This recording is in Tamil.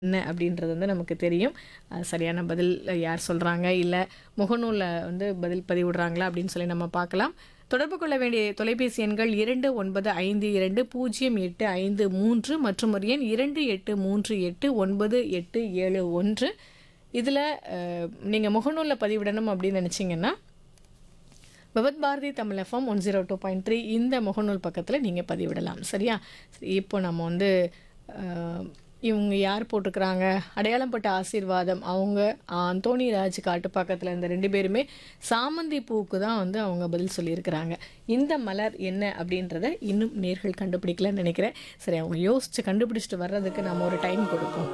என்ன அப்படின்றது வந்து நமக்கு தெரியும் அது சரியான பதில் யார் சொல்கிறாங்க இல்லை முகநூலில் வந்து பதில் பதிவிடுறாங்களா அப்படின்னு சொல்லி நம்ம பார்க்கலாம் தொடர்பு கொள்ள வேண்டிய தொலைபேசி எண்கள் இரண்டு ஒன்பது ஐந்து இரண்டு பூஜ்ஜியம் எட்டு ஐந்து மூன்று மற்றும் ஒரு எண் இரண்டு எட்டு மூன்று எட்டு ஒன்பது எட்டு ஏழு ஒன்று இதில் நீங்கள் முகநூலில் பதிவிடணும் அப்படின்னு நினச்சிங்கன்னா Bhagavath Bharathi Tamil FM one zero two point three இந்த முகநூல் பக்கத்தில் நீங்கள் பதிவிடலாம் சரியா சரி இப்போ நம்ம வந்து அஹ், இவங்க யார் போட்டிருக்கிறாங்க அடையாளம் பட்ட ஆசீர்வாதம் அவங்க அந்தோணி ராஜ் காட்டுப்பாக்கத்தில் இந்த ரெண்டு பேருமே சாமந்தி பூவுக்கு தான் வந்து அவங்க பதில் சொல்லியிருக்கிறாங்க இந்த மலர் என்ன அப்படின்றத இன்னும் நேர்கள் கண்டுபிடிக்கலன்னு நினைக்கிறேன் சரி அவங்க யோசித்து கண்டுபிடிச்சிட்டு வர்றதுக்கு நம்ம ஒரு டைம் கொடுப்போம்